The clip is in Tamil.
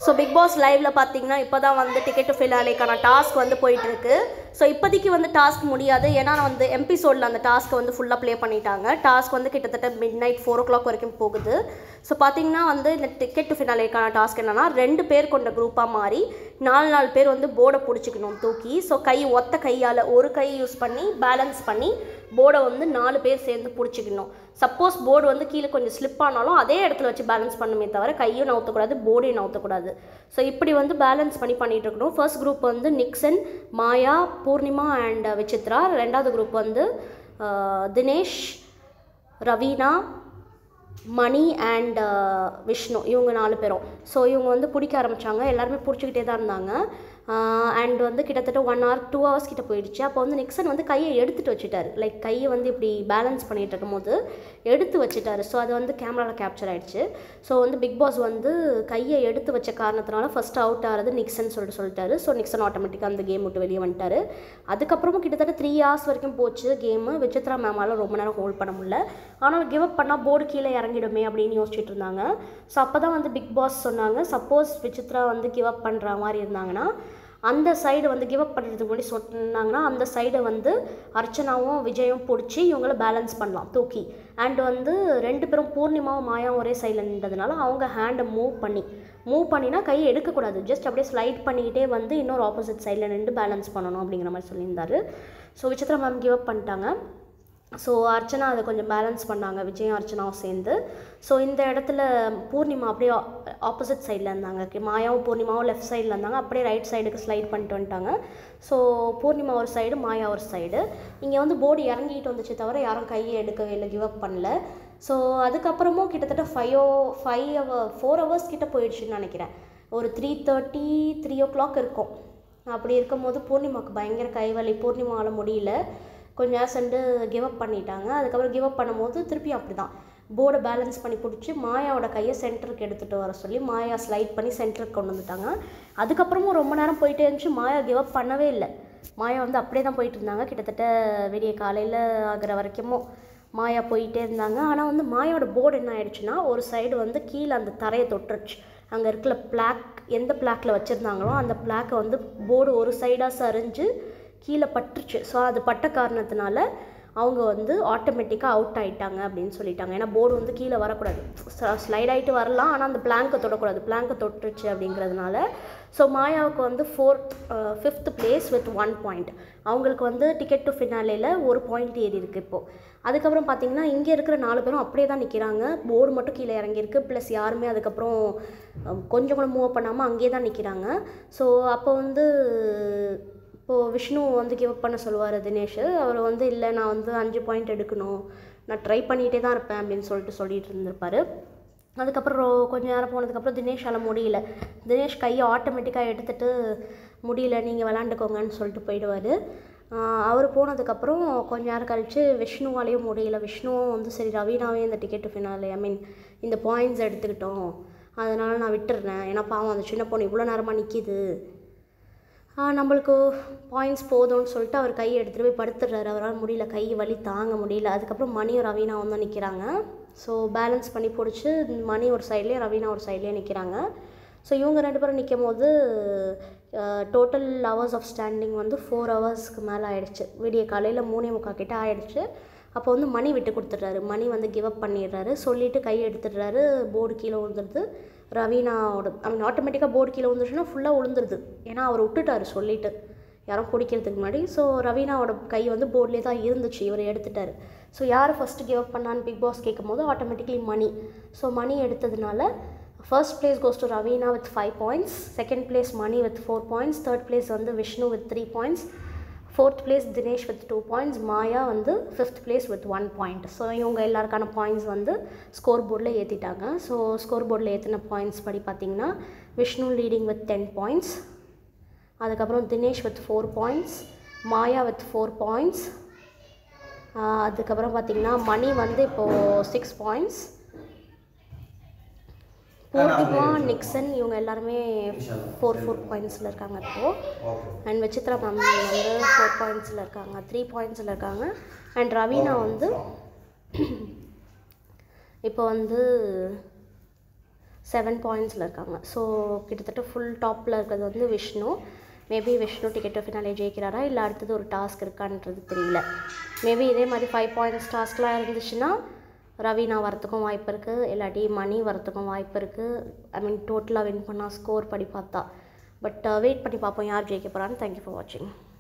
ஸோ பிக் பாஸ் லைவ்ல பார்த்தீங்கன்னா இப்போ தான் வந்து டிக்கெட் டு ஃபினாலேக்கான டாஸ்க் வந்து போயிட்டு இருக்கு ஸோ இப்போதைக்கு வந்து டாஸ்க் முடியாது ஏன்னா வந்து எபிசோடில் அந்த டாஸ்க்கை வந்து ஃபுல்லாக ப்ளே பண்ணிட்டாங்க டாஸ்க் வந்து கிட்டத்தட்ட midnight four o'clock வரைக்கும் போகுது ஸோ பார்த்தீங்கன்னா வந்து இந்த டிக்கெட் டு ஃபினாலேக்கான டாஸ்க் என்னன்னா ரெண்டு பேர் கொண்ட குரூப்பாக மாறி நாலு நாலு பேர் வந்து போர்டை பிடிச்சிக்கணும் தூக்கி ஸோ கை ஒத்த கையால் ஒரு கை யூஸ் பண்ணி பேலன்ஸ் பண்ணி போர்டை வந்து நாலு பேர் சேர்ந்து பிடிச்சிக்கணும் சப்போஸ் போர்டு வந்து கீழே கொஞ்சம் ஸ்லிப் ஆனாலும் அதே இடத்துல வச்சு பேலன்ஸ் பண்ணுமே தவிர கையும் நவுத்தக்கூடாது போர்டையும் நவுத்தக்கூடாது ஸோ இப்படி வந்து பேலன்ஸ் பண்ணி பண்ணிட்டு இருக்கணும் ஃபர்ஸ்ட் குரூப் வந்து நிக்சன் மாயா பூர்ணிமா அண்ட் விசித்ரா ரெண்டாவது குரூப் வந்து அஹ், தினேஷ் ரவீனா மணி அண்ட் விஷ்ணு இவங்க நாலு பேரும் ஸோ இவங்க வந்து பிடிக்க ஆரம்பித்தாங்க எல்லாருமே பிடிச்சிக்கிட்டே தான் இருந்தாங்க அண்ட் வந்து கிட்டத்தட்ட ஒன் ஹவர் டூ ஹவர்ஸ் கிட்ட போயிடுச்சு அப்போ வந்து நிக்சன் வந்து கையை எடுத்துட்டு வச்சுட்டாரு லைக் கையை வந்து இப்படி பேலன்ஸ் பண்ணிட்டு இருக்கும்போது எடுத்து வச்சுட்டாரு ஸோ அது வந்து கேமராவில் கேப்சர் ஆயிடுச்சு ஸோ வந்து பிக் பாஸ் வந்து கையை எடுத்து வச்ச காரணத்தினால ஃபர்ஸ்ட் அவுட் ஆகிறது நிக்சன் சொல்லிட்டு சொல்லிட்டாரு ஸோ நிக்சன் ஆட்டோமேட்டிக்காக அந்த கேம் விட்டு வெளியே வந்துட்டாரு அதுக்கப்புறமும் கிட்டத்தட்ட த்ரீ ஹவர்ஸ் வரைக்கும் போச்சு கேமு விசித்ரா மேமால ரொம்ப நேரம் ஹோல்ட் பண்ண முடியல ஆனால் கிவ் அப் பண்ணால் போர்டு கீழே இறங்கிடுமே அப்படின்னு யோசிச்சுட்டு இருந்தாங்க ஸோ அப்போ தான் வந்து பிக் பாஸ் சொன்னாங்க சப்போஸ் விசித்ரா வந்து கிவ் அப் பண்ணுற மாதிரி இருந்தாங்கன்னா அந்த சைடு வந்து கிவ் அப் பண்ணுறதுக்கு முன்னாடி சொன்னாங்கன்னா அந்த சைடை வந்து அர்ச்சனாவும் விஜயும் பிடிச்சி இவங்கள பேலன்ஸ் பண்ணலாம் தூக்கி அண்ட் வந்து ரெண்டு பேரும் பூர்ணிமாவும் மாயாவும் ஒரே சைடில் நின்றதுனால அவங்க ஹேண்டை மூவ் பண்ணி மூவ் பண்ணினா கையை எடுக்கக்கூடாது ஜஸ்ட் அப்படியே ஸ்லைட் பண்ணிக்கிட்டே வந்து இன்னொரு ஆப்போசிட் சைடில் நின்று பேலன்ஸ் பண்ணணும் அப்படிங்கிற மாதிரி சொல்லியிருந்தாரு so Vichitra ma'am give up பண்ணிட்டாங்க ஸோ அர்ச்சனா அதை கொஞ்சம் பேலன்ஸ் பண்ணாங்க விஜயும் அர்ச்சனாவும் சேர்ந்து ஸோ இந்த இடத்துல பூர்ணிமா அப்படியே ஆப்போசிட் சைடில் இருந்தாங்க Okay, மாயாவும் பூர்ணிமாவும் லெஃப்ட் சைடில் இருந்தாங்க அப்படியே ரைட் சைடுக்கு ஸ்லைட் பண்ணிட்டு வந்துட்டாங்க ஸோ பூர்ணிமா ஒரு சைடு மாயா ஒரு சைடு இங்கே வந்து போர்டு இறங்கிட்டு வந்துச்சு தவிர யாரும் கையை எடுக்கவே இல்லை கிவ் அப் பண்ணல ஸோ அதுக்கப்புறமும் கிட்டத்தட்ட five o five hour four hours கிட்ட போயிடுச்சுன்னு நினைக்கிறேன் ஒரு three thirty three o'clock இருக்கும் அப்படி இருக்கும்போது பூர்ணிமாவுக்கு பயங்கர கைவலி பூர்ணிமாவால் முடியல கொஞ்ச நேரம் சென்று கிவ் அப் பண்ணிட்டாங்க அதுக்கப்புறம் கிவ் அப் பண்ணும்போது திருப்பி அப்படி தான் போர்டை பேலன்ஸ் பண்ணி பிடிச்சி மாயாவோட கையை சென்டருக்கு எடுத்துகிட்டு வர சொல்லி மாயா ஸ்லைட் பண்ணி சென்டருக்கு கொண்டு வந்துட்டாங்க அதுக்கப்புறமும் ரொம்ப நேரம் போயிட்டே இருந்துச்சு மாயா கிவ் அப் பண்ணவே இல்லை மாயா வந்து அப்படியே தான் போயிட்டு இருந்தாங்க கிட்டத்தட்ட விடிய காலையில் ஆகிற வரைக்கும் மாயா போயிட்டே இருந்தாங்க ஆனால் வந்து மாயாவோட போர்டு என்ன ஆயிடுச்சுன்னா ஒரு சைடு வந்து கீழே அந்த தரையை தொட்டுருச்சு அங்கே இருக்கிற பிளாக் எந்த பிளாக்ல வச்சுருந்தாங்களோ அந்த பிளாக்கை வந்து போர்டு ஒரு சைடாக சரிஞ்சு கீழே பட்டுருச்சு ஸோ அது பட்ட காரணத்தினால அவங்க வந்து ஆட்டோமேட்டிக்காக அவுட் ஆயிட்டாங்க அப்படின்னு சொல்லிட்டாங்க ஏன்னா போர்டு வந்து கீழே வரக்கூடாது ஸ்லைட் ஆகிட்டு வரலாம் ஆனால் அந்த பிளாங்கை தொடக்கூடாது பிளாங்கை தொட்டுருச்சு அப்படிங்கிறதுனால ஸோ மாயாவுக்கு வந்து fourth fifth place with one point அவங்களுக்கு வந்து டிக்கெட் டு ஃபினாலேயில் ஒரு பாயிண்ட் ஏறி இருக்கு இப்போது அதுக்கப்புறம் பார்த்தீங்கன்னா இங்கே இருக்கிற நாலு பேரும் அப்படியே தான் நிற்கிறாங்க போர்டு மட்டும் கீழே இறங்கியிருக்கு ப்ளஸ் யாருமே அதுக்கப்புறம் அஹ், கொஞ்சம் கூட மூவ் பண்ணாமல் அங்கேயே தான் நிற்கிறாங்க ஸோ அப்போ வந்து இப்போது விஷ்ணு வந்து கிவ் அப் பண்ண சொல்லுவார் தினேஷ் அவர் வந்து இல்லை நான் வந்து அஞ்சு பாயிண்ட் எடுக்கணும் நான் ட்ரை பண்ணிகிட்டே தான் இருப்பேன் அப்படின்னு சொல்லிட்டு சொல்லிட்டு இருந்திருப்பாரு அதுக்கப்புறம் ரொ- கொஞ்ச நேரம் போனதுக்கப்புறம் தினேஷால் முடியல தினேஷ் கையை ஆட்டோமேட்டிக்காக எடுத்துட்டு முடியல நீங்கள் விளாண்டுக்கோங்கன்னு சொல்லிட்டு போயிடுவார் அவர் போனதுக்கப்புறம் கொஞ்ச நேரம் கழித்து விஷ்ணுவாலேயும் முடியல விஷ்ணுவும் வந்து சரி ரவீனாவே இந்த டிக்கெட்டு ஃபினாலே ஐ மீன் இந்த பாயிண்ட்ஸ் எடுத்துக்கிட்டோம் அதனால் நான் விட்டுறேன் ஏன்னா பாவம் அந்த சின்ன பொண்ணு இவ்வளோ நேரமாக நிற்கிது ஆ, நம்மளுக்கு பாயிண்ட்ஸ் போதும்னு சொல்லிட்டு அவர் கையை எடுத்துகிட்டு போய் படுத்துடுறாரு அவரால் முடியல கை வலி தாங்க முடியல அதுக்கப்புறம் மணியும் ரவீனாவும் தான் நிற்கிறாங்க ஸோ பேலன்ஸ் பண்ணி பிடிச்சி மணி ஒரு சைட்லேயும் ரவீனா ஒரு சைட்லேயும் நிற்கிறாங்க ஸோ இவங்க ரெண்டு பேரும் நிற்கும் போது டோட்டல் ஹவர்ஸ் ஆஃப் ஸ்டாண்டிங் வந்து ஃபோர் ஹவர்ஸ்க்கு மேலே ஆயிடுச்சு விடிய காலையில் மூணே முக்கால் கிட்ட ஆயிடுச்சு அப்போ வந்து மணி விட்டு கொடுத்துட்றாரு மணி வந்து கிவ் அப் பண்ணிடுறாரு சொல்லிவிட்டு கை எடுத்துடுறாரு போர்டு கீழே விழுந்துருது ரவீனாவோட ஐ மீன் ஆட்டோமேட்டிக்காக போர்டு கீழே விழுந்துருச்சுன்னா ஃபுல்லாக விழுந்துருது ஏன்னா அவர் விட்டுட்டாரு சொல்லிட்டு யாரும் பிடிக்கிறதுக்கு முன்னாடி ஸோ ரவீனாவோட கை வந்து போர்ட்லேயே தான் இருந்துச்சு இவர் எடுத்துட்டாரு ஸோ யார் ஃபஸ்ட்டு கிவ் அப் பண்ணான்னு பிக் பாஸ் கேட்கும் போது ஆட்டோமேட்டிக்லி மணி ஸோ மணி எடுத்ததுனால first place goes to Raveena with five points second place Mani with four points third place வந்து Vishnu with three points fourth place Dinesh with two points Maya வந்து fifth place with one point so இவங்க எல்லாருக்கான பாயிண்ட்ஸ் வந்து ஸ்கோர் போர்டில் ஏற்றிட்டாங்க ஸோ ஸ்கோர் போர்டில் ஏற்றின பாயிண்ட்ஸ் படி பார்த்தீங்கன்னா Vishnu leading with ten points அதுக்கப்புறம் Dinesh with four points Maya with four points அதுக்கப்புறம் பார்த்தீங்கன்னா மணி வந்து இப்போது சிக்ஸ் பாயிண்ட்ஸ் பூர்ணிமா நிக்சன் இவங்க எல்லாருமே ஃபோர் ஃபோர் பாயிண்ட்ஸில் இருக்காங்க இப்போது அண்ட் விசித்ரா மேம் வந்து ஃபோர் பாயிண்ட்ஸில் இருக்காங்க த்ரீ பாயிண்ட்ஸில் இருக்காங்க அண்ட் ரவீனா வந்து இப்போ வந்து செவன் பாயிண்ட்ஸில் இருக்காங்க ஸோ கிட்டத்தட்ட ஃபுல் டாப்பில் இருக்கிறது வந்து Vishnu maybe Vishnu ticket finale ஜெயிக்கிறாரா இல்லை அடுத்தது ஒரு டாஸ்க் இருக்கான்றது தெரியல மேபி இதே மாதிரி ஃபைவ் பாயிண்ட்ஸ் டாஸ்க்லாம் இருந்துச்சுன்னா ரவீனா வரத்துக்கும் வாய்ப்பு இருக்குது இல்லாட்டி மணி வரத்துக்கும் வாய்ப்பு இருக்குது ஐ மீன் டோட்டலாக வின் பண்ணால் ஸ்கோர் படி பார்த்தா பட் வெயிட் பண்ணி பார்ப்போம் யார் ஜெயிக்க போகிறான்னு தேங்க்யூ ஃபார் வாட்சிங்